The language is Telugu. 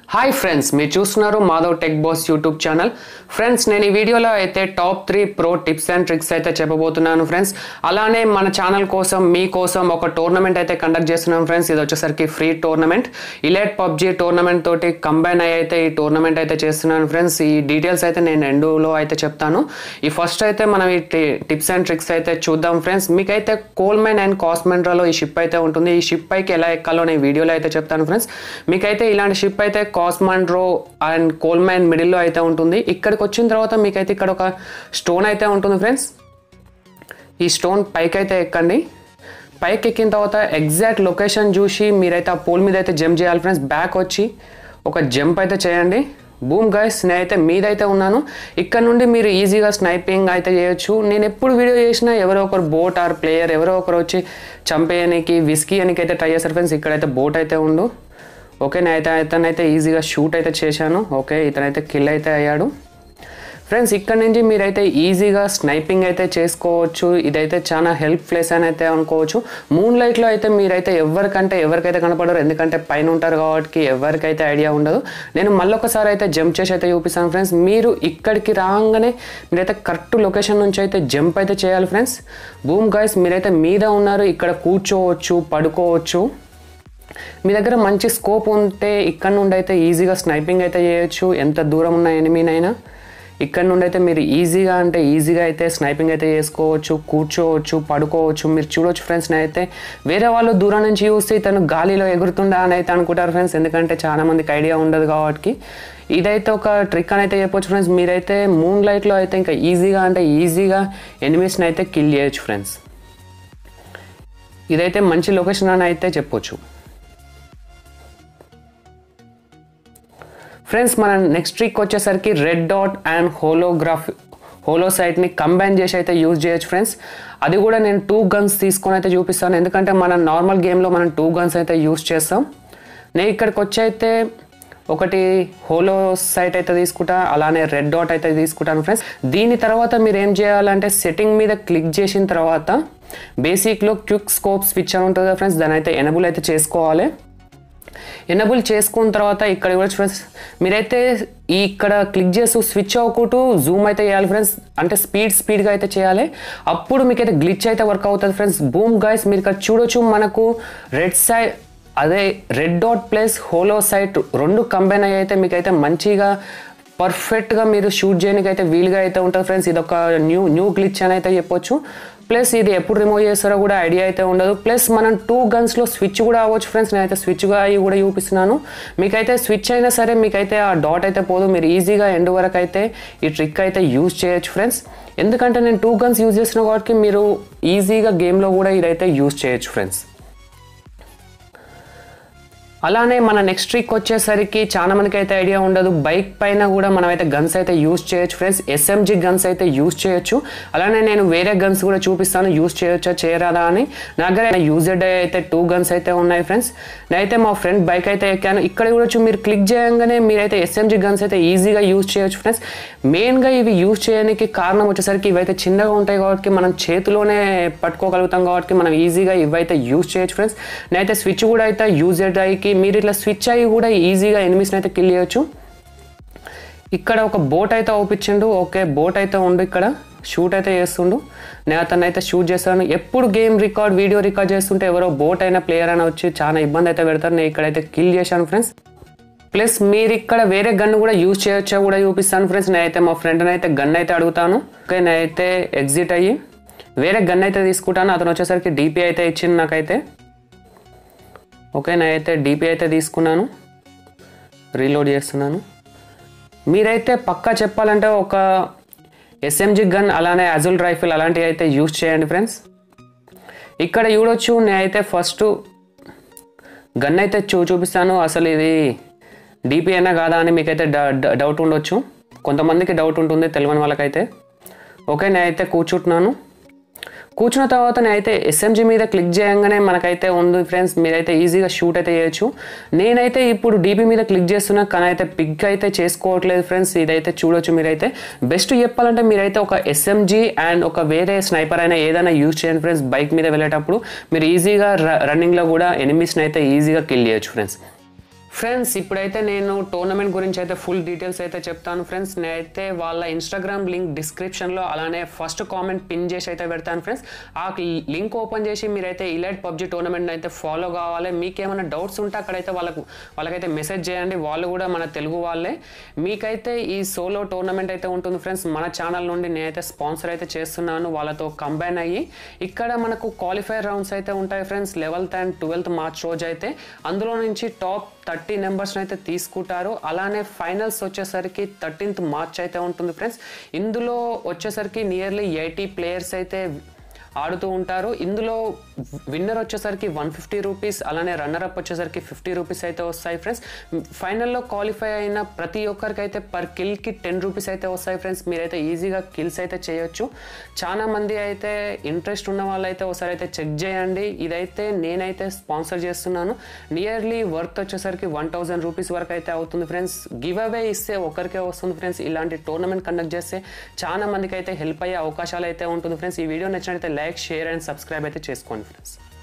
హాయ్ ఫ్రెండ్స్ మీరు చూస్తున్నారు Madhav tech boss YouTube channel friends నేను ఈ వీడియోలో అయితే top three pro tips and tricks అయితే చెప్పబోతున్నాను ఫ్రెండ్స్ అలానే మన ఛానల్ కోసం మీకోసం ఒక టోర్నమెంట్ అయితే కండక్ట్ చేస్తున్నాం ఫ్రెండ్స్ ఇది వచ్చేసరికి free tournament elite PUBG tournament తోటి కంబైన్ అయ్యి అయితే ఈ టోర్నమెంట్ అయితే చేస్తున్నాను ఫ్రెండ్స్ ఈ డీటెయిల్స్ అయితే నేను ఎండులో అయితే చెప్తాను ఈ ఫస్ట్ అయితే మనం ఈ టిప్స్ అండ్ ట్రిక్స్ అయితే చూద్దాం ఫ్రెండ్స్ మీకైతే కోల్మెన్ అండ్ కాస్మెండ్రాలో ఈ షిప్ అయితే ఉంటుంది ఈ షిప్ పైకి ఎలా ఎక్కాలో నేను వీడియోలో అయితే చెప్తాను ఫ్రెండ్స్ మీకైతే ఇలాంటి షిప్ అయితే కాస్మాండ్రో అండ్ కోల్మైన్ మిడిల్లో అయితే ఉంటుంది ఇక్కడికి వచ్చిన తర్వాత మీకైతే ఇక్కడ ఒక స్టోన్ అయితే ఉంటుంది ఫ్రెండ్స్ ఈ స్టోన్ పైకి అయితే ఎక్కండి పైకి ఎక్కిన తర్వాత ఎగ్జాక్ట్ లొకేషన్ చూసి మీరైతే ఆ పోల్ మీద అయితే జంప్ చేయాలి ఫ్రెండ్స్ బ్యాక్ వచ్చి ఒక జంప్ అయితే చేయండి బూమ్ గైస్ నేనైతే మీదైతే ఉన్నాను ఇక్కడ నుండి మీరు ఈజీగా స్నైపింగ్ అయితే చేయొచ్చు నేను ఎప్పుడు వీడియో చేసినా ఎవరో ఒకరు బోట్ ఆర్ ప్లేయర్ ఎవరో ఒకరు వచ్చి చంపేయడానికి విస్కీ అనికి అయితే ట్రై చేస్తారు ఫ్రెండ్స్ ఇక్కడైతే బోట్ అయితే ఉండు ఓకే నేనైతే ఇతనైతే ఈజీగా షూట్ అయితే చేశాను ఓకే ఇతనైతే కిల్ అయితే అయ్యాడు ఫ్రెండ్స్ ఇక్కడ నుంచి మీరైతే ఈజీగా స్నైపింగ్ అయితే చేసుకోవచ్చు ఇదైతే చాలా హెల్ప్ ప్లేస్ అని అయితే అనుకోవచ్చు మూన్ లైట్లో అయితే మీరైతే ఎవరికంటే ఎవరికైతే కనపడరు ఎందుకంటే పైన ఉంటారు కాబట్టి ఎవరికైతే ఐడియా ఉండదు నేను మళ్ళొకసారి అయితే జంప్ చేసి అయితే చూపిస్తాను ఫ్రెండ్స్ మీరు ఇక్కడికి రాగానే మీరైతే కరెక్ట్ లొకేషన్ నుంచి అయితే జంప్ అయితే చేయాలి ఫ్రెండ్స్ బూమ్ గాయస్ మీరైతే మీద ఉన్నారు ఇక్కడ కూర్చోవచ్చు పడుకోవచ్చు మీ దగ్గర మంచి స్కోప్ ఉంటే ఇక్కడ నుండి అయితే ఈజీగా స్నైపింగ్ అయితే చేయొచ్చు ఎంత దూరం ఉన్న ఎనిమినైనా ఇక్కడ నుండి అయితే మీరు ఈజీగా అంటే ఈజీగా అయితే స్నైపింగ్ అయితే చేసుకోవచ్చు కూర్చోవచ్చు పడుకోవచ్చు మీరు చూడొచ్చు ఫ్రెండ్స్ అయితే వేరే వాళ్ళు దూరం నుంచి చూస్తే ఇతను గాలిలో ఎగురుతుండా అని అయితే అనుకుంటారు ఫ్రెండ్స్ ఎందుకంటే చాలా మందికి ఐడియా ఉండదు కాబట్టి ఇదైతే ఒక ట్రిక్ అని అయితే చెప్పొచ్చు ఫ్రెండ్స్ మీరైతే మూన్ లైట్లో అయితే ఇంకా ఈజీగా అంటే ఈజీగా ఎనిమీస్ని అయితే కిల్ చేయొచ్చు ఫ్రెండ్స్ ఇదైతే మంచి లొకేషన్ అని అయితే చెప్పొచ్చు ఫ్రెండ్స్ మన నెక్స్ట్ ట్రిక్ వచ్చేసరికి red dot and holograph holo సైట్ని కంబైన్ చేసి అయితే యూజ్ చేయొచ్చు ఫ్రెండ్స్ అది కూడా నేను టూ గన్స్ తీసుకొని అయితే చూపిస్తాను ఎందుకంటే మన నార్మల్ గేమ్లో మనం టూ గన్స్ అయితే యూజ్ చేస్తాం నేను ఇక్కడికి వచ్చి అయితే ఒకటి హోలో సైట్ అయితే తీసుకుంటా అలానే రెడ్ డాట్ అయితే తీసుకుంటాను ఫ్రెండ్స్ దీని తర్వాత మీరు ఏం చేయాలంటే సెట్టింగ్ మీద క్లిక్ చేసిన తర్వాత బేసిక్లో క్విక్ స్కోప్ స్విచ్ అని ఉంటుంది కదా ఫ్రెండ్స్ దాని అయితే ఎనబుల్ అయితే చేసుకోవాలి ఎనబుల్ చేసుకున్న తర్వాత ఇక్కడ కూడా ఫ్రెండ్స్ మీరైతే ఈ ఇక్కడ క్లిక్ చేస్తూ స్విచ్ అవ్వకుంటూ జూమ్ అయితే చేయాలి ఫ్రెండ్స్ అంటే స్పీడ్ స్పీడ్గా అయితే చేయాలి అప్పుడు మీకైతే గ్లిచ్ అయితే వర్క్ అవుతుంది ఫ్రెండ్స్ బూమ్ గాయస్ మీరు ఇక్కడ చూడొచ్చు మనకు రెడ్ సైడ్ అదే red dot plus holo sight రెండు కంబైన్ అయ్యి అయితే మీకైతే మంచిగా పర్ఫెక్ట్గా మీరు షూట్ చేయడానికి అయితే వీలుగా అయితే ఉంటుంది ఫ్రెండ్స్ ఇది ఒక న్యూ న్యూ గ్లిచ్ అని అయితే చెప్పొచ్చు ప్లస్ ఇది ఎప్పుడు రిమూవ్ చేస్తారో కూడా ఐడియా అయితే ఉండదు ప్లస్ మనం టూ గన్స్లో స్విచ్ కూడా అవ్వచ్చు ఫ్రెండ్స్ నేనైతే స్విచ్గా అవి కూడా చూపిస్తున్నాను మీకైతే స్విచ్ అయినా సరే మీకైతే ఆ డాట్ అయితే పోదు మీరు ఈజీగా ఎండ్ వరకు అయితే ఈ ట్రిక్ అయితే యూజ్ చేయొచ్చు ఫ్రెండ్స్ ఎందుకంటే నేను టూ గన్స్ యూజ్ చేసిన కాబట్టి మీరు ఈజీగా గేమ్లో కూడా ఇదైతే యూజ్ చేయొచ్చు ఫ్రెండ్స్ అలానే మన నెక్స్ట్ ట్రిక్ వచ్చేసరికి చాలా మందికి అయితే ఐడియా ఉండదు బైక్ పైన కూడా మనం అయితే గన్స్ అయితే యూస్ చేయొచ్చు ఫ్రెండ్స్ ఎస్ఎంజి గన్స్ అయితే యూస్ చేయొచ్చు అలానే నేను వేరే గన్స్ కూడా చూపిస్తాను యూస్ చేయొచ్చా చేయరాదా అని నా దగ్గర యూజెడ్ అయితే టూ గన్స్ అయితే ఉన్నాయి ఫ్రెండ్స్ నేనైతే మా ఫ్రెండ్ బైక్ అయితే ఎక్కాను ఇక్కడ కూడా మీరు క్లిక్ చేయగానే మీరైతే ఎస్ఎంజి గన్స్ అయితే ఈజీగా యూస్ చేయొచ్చు ఫ్రెండ్స్ మెయిన్గా ఇవి యూస్ చేయడానికి కారణం వచ్చేసరికి ఇవైతే చిన్నగా ఉంటాయి కాబట్టి మనం చేతిలోనే పట్టుకోగలుగుతాం కాబట్టి మనం ఈజీగా ఇవైతే యూస్ చేయొచ్చు ఫ్రెండ్స్ నేనైతే స్విచ్ కూడా అయితే యూజెడ్ అయ్యి మీరు ఇట్లా స్విచ్ అయ్యి కూడా ఈజీగా ఎనిమిస్ని అయితే కిల్ చేయొచ్చు ఇక్కడ ఒక బోట్ అయితే ఓపించిండు ఓకే బోట్ అయితే ఉండు ఇక్కడ షూట్ అయితే చేస్తుండు నేను అతను అయితే షూట్ చేస్తాను ఎప్పుడు గేమ్ రికార్డ్ వీడియో రికార్డ్ చేస్తుంటే ఎవరో బోట్ అయినా ప్లేయర్ అయినా వచ్చి చాలా ఇబ్బంది అయితే పెడతారు నేను ఇక్కడైతే కిల్ చేశాను ఫ్రెండ్స్ ప్లస్ మీరు ఇక్కడ వేరే గన్ కూడా యూజ్ చేయొచ్చా కూడా చూపిస్తాను ఫ్రెండ్స్ నేనైతే మా ఫ్రెండ్ని అయితే గన్ అయితే అడుగుతాను ఓకే నేనైతే ఎగ్జిట్ అయ్యి వేరే గన్ అయితే తీసుకుంటాను అతను వచ్చేసరికి డీపీ అయితే ఇచ్చింది నాకైతే ఓకే నేనైతే డీపీ అయితే తీసుకున్నాను రీలోడ్ చేస్తున్నాను మీరైతే పక్కా చెప్పాలంటే ఒక ఎస్ఎంజి గన్ అలానే అజుల్ రైఫిల్ అలాంటివి అయితే యూజ్ చేయండి ఫ్రెండ్స్ ఇక్కడ చూడొచ్చు నేనైతే ఫస్ట్ గన్ అయితే చూ చూపిస్తాను అసలు ఇది డీపీ అయినా కాదా అని మీకైతే డౌట్ ఉండొచ్చు కొంతమందికి డౌట్ ఉంటుంది తెలియని వాళ్ళకైతే ఓకే నేనైతే కూర్చుంటున్నాను కూర్చున్న తర్వాత నేనైతే ఎస్ఎంజీ మీద క్లిక్ చేయగానే మనకైతే ఉంది ఫ్రెండ్స్ మీరైతే ఈజీగా షూట్ అయితే చేయొచ్చు నేనైతే ఇప్పుడు డీపీ మీద క్లిక్ చేస్తున్నా కానీ అయితే పిక్ అయితే చేసుకోవట్లేదు ఫ్రెండ్స్ ఇదైతే చూడొచ్చు మీరైతే బెస్ట్ చెప్పాలంటే మీరైతే ఒక ఎస్ఎంజీ అండ్ ఒక వేరే స్నైపర్ అయినా ఏదైనా యూజ్ చేయండి ఫ్రెండ్స్ బైక్ మీద వెళ్ళేటప్పుడు మీరు ఈజీగా రన్నింగ్లో కూడా ఎనిమిస్ని అయితే ఈజీగా కిల్ చేయొచ్చు ఫ్రెండ్స్ ఫ్రెండ్స్ ఇప్పుడైతే నేను టోర్నమెంట్ గురించి అయితే ఫుల్ డీటెయిల్స్ అయితే చెప్తాను ఫ్రెండ్స్ నేనైతే వాళ్ళ ఇన్స్టాగ్రామ్ లింక్ డిస్క్రిప్షన్లో అలానే ఫస్ట్ కామెంట్ పిన్ చేసి అయితే పెడతాను ఫ్రెండ్స్ ఆ లింక్ ఓపెన్ చేసి మీరైతే ఇలైట్ పబ్జి టోర్నమెంట్ అయితే ఫాలో కావాలి మీకేమైనా డౌట్స్ ఉంటే అక్కడైతే వాళ్ళకు వాళ్ళకైతే మెసేజ్ చేయండి వాళ్ళు కూడా మన తెలుగు వాళ్ళే మీకైతే ఈ సోలో టోర్నమెంట్ అయితే ఉంటుంది ఫ్రెండ్స్ మన ఛానల్ నుండి నేనైతే స్పాన్సర్ అయితే చేస్తున్నాను వాళ్ళతో కంబైన్ అయ్యి ఇక్కడ మనకు క్వాలిఫైర్ రౌండ్స్ అయితే ఉంటాయి friends eleventh and twelfth March రోజు అయితే అందులో నుంచి టాప్ థర్టీ నెంబర్స్ని అయితే తీసుకుంటారు అలానే ఫైనల్స్ వచ్చేసరికి థర్టీన్త్ మార్చ్ అయితే ఉంటుంది ఫ్రెండ్స్ ఇందులో వచ్చేసరికి నియర్లీ ఎయిటీ ప్లేయర్స్ అయితే ఆడుతూ ఉంటారు ఇందులో విన్నర్ వచ్చేసరికి వన్ ఫిఫ్టీ రూపీస్ అలానే రన్నర్ అప్ వచ్చేసరికి ఫిఫ్టీ రూపీస్ అయితే వస్తాయి ఫ్రెండ్స్ ఫైనల్లో క్వాలిఫై అయిన ప్రతి ఒక్కరికి అయితే పర్ కిల్కి టెన్ రూపీస్ అయితే వస్తాయి ఫ్రెండ్స్ మీరైతే ఈజీగా కిల్స్ అయితే చేయొచ్చు చాలా మంది అయితే ఇంట్రెస్ట్ ఉన్న వాళ్ళైతే ఒకసారి అయితే చెక్ చేయండి ఇదైతే నేనైతే స్పాన్సర్ చేస్తున్నాను నియర్లీ వర్త్ వచ్చేసరికి వన్ థౌసండ్ రూపీస్ వరకు అయితే అవుతుంది ఫ్రెండ్స్ గివ్ అవే ఇస్తే ఒకరికే వస్తుంది ఫ్రెండ్స్ ఇలాంటి టోర్నమెంట్ కండక్ట్ చేస్తే చాలా మందికి అయితే హెల్ప్ అయ్యే అవకాశాలు అయితే ఉంటుంది ఫ్రెండ్స్ ఈ వీడియో నచ్చినట్లయితే లైక్ షేర్ అండ్ సబ్స్క్రైబ్ అయితే చేసుకోండి ఫ్రెండ్స్